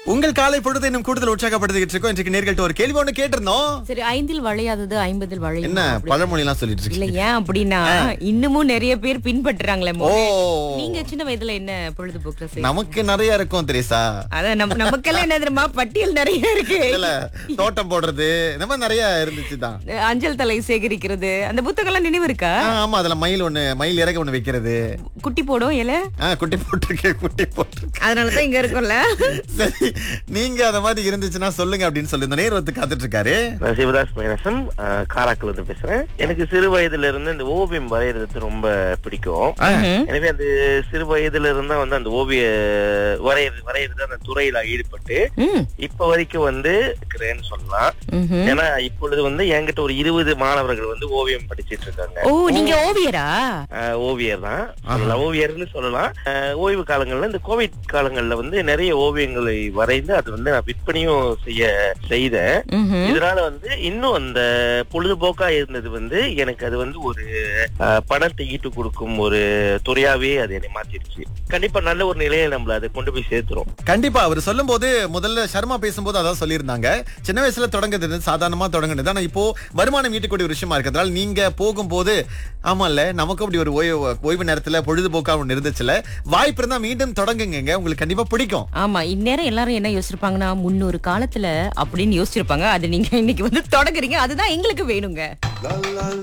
உங்கள் காலை பொழுது இன்னும் கூடுதல் உற்சாகப்படுத்திக்கிட்டு இருக்கோம் இன்றைக்கு நேர்கள்ட்ட ஒரு கேள்வி ஒண்ணு கேட்டிருந்தோம் சரி ஐந்தில் வளையாதது ஐம்பதில் வளையும் என்ன பழமொழி எல்லாம் சொல்லிட்டு இல்ல இருக்கீங்க ஏன் அப்படின்னா இன்னமும் நிறைய பேர் பின்பற்றுறாங்களே ஓ மோனே. நீங்க சின்ன வயதுல என்ன பொழுதுபோக்குல செய்ய நமக்கு நிறைய இருக்கும் தெரேசா அதான் நம்ம நமக்கெல்லாம் என்ன தெரியுமா பட்டியல் நிறைய இருக்கு இல்ல தோட்டம் போடுறது இந்த மாதிரி நிறைய இருந்துச்சுதான் அஞ்சல் தலை சேகரிக்கிறது அந்த புத்தகம் எல்லாம் நினைவு இருக்கா ஆ, ஆமா அதுல மயில் ஒண்ணு மயில் இறக ஒண்ணு வைக்கிறது குட்டி போடும் இல ஆ, குட்டி போட்டிருக்கு குட்டி போட்டிருக்கு அதனாலதான் இங்க இருக்கும்ல சரி நீங்க அந்த மாதிரி இருந்துச்சுன்னா சொல்லுங்க அப்படின்னு சொல்லி இந்த நேர் வந்து காத்துட்டு இருக்காரு நான் சிவதாஸ் மைனசம் காராக்குல இருந்து பேசுறேன் எனக்கு சிறு வயதுல இருந்து இந்த ஓவியம் வரையறது ரொம்ப பிடிக்கும் எனவே அந்த சிறு வயதுல இருந்தா வந்து அந்த ஓவிய வரையறது வரையறது அந்த துறையில ஈடுபட்டு ம், இப்ப வரைக்கும் வந்து இருக்கிறேன்னு சொல்லலாம் ம்ஹும். ஏன்னா இப்பொழுது வந்து என்கிட்ட ஒரு இருபது மாணவர்கள் வந்து ஓவியம் படிச்சிட்டு இருக்காங்க ஓ நீங்க ஓவியரா ஆஹ் ஓவியர் தான் சொல்லலாம் ஓவியர்னு சொல்லலாம் ஆஹ் ஓய்வு காலங்கள்ல இந்த கோவிட் காலங்கள்ல வந்து நிறைய ஓவியங்களை வரைந்து அது வந்து நான் விற்பனையும் செய்ய செய்தேன் ம்ஹும். இதனால வந்து இன்னும் அந்த பொழுதுபோக்கா இருந்தது வந்து எனக்கு அது வந்து ஒரு ஆஹ், பணத்தை ஈட்டு கொடுக்கும் ஒரு துறையாவே அது என்னை மாத்திருச்சு கண்டிப்பா நல்ல ஒரு நிலையை நம்மள அதை கொண்டு போய் சேர்த்துரும் கண்டிப்பா அவர் சொல்லும் போது முதல்ல சர்மா பேசும்போது அதான் சொல்லியிருந்தாங்க சின்ன வயசுல தொடங்குது சாதாரணமா தொடங்குனது ஆனா இப்போ வருமானம் ஈட்டக்கூடிய ஒரு விஷயமா இருக்கிறதுனால நீங்க போகும்போது ஆமால்ல நமக்கும் அப்படி ஒரு ஓய்வு ஓய்வு நேரத்துல பொழுதுபோக்கா ஒண்ணு இருந்துச்சுல வாய்ப்பு இருந்தா மீண்டும் தொடங்குங்க உங்களுக்கு கண்டிப்பா பிடிக்கும் ஆமா இந்நேரம் எல்லாரும் என்ன யோசிச்சிருப்பாங்கன்னா முன்னொரு காலத்துல அப்படின்னு யோசிச்சிருப்பாங்க அது நீங்க இன்னைக்கு வந்து தொடங்குறீங்க அதுதான் எங்களுக்கு வேணுங்க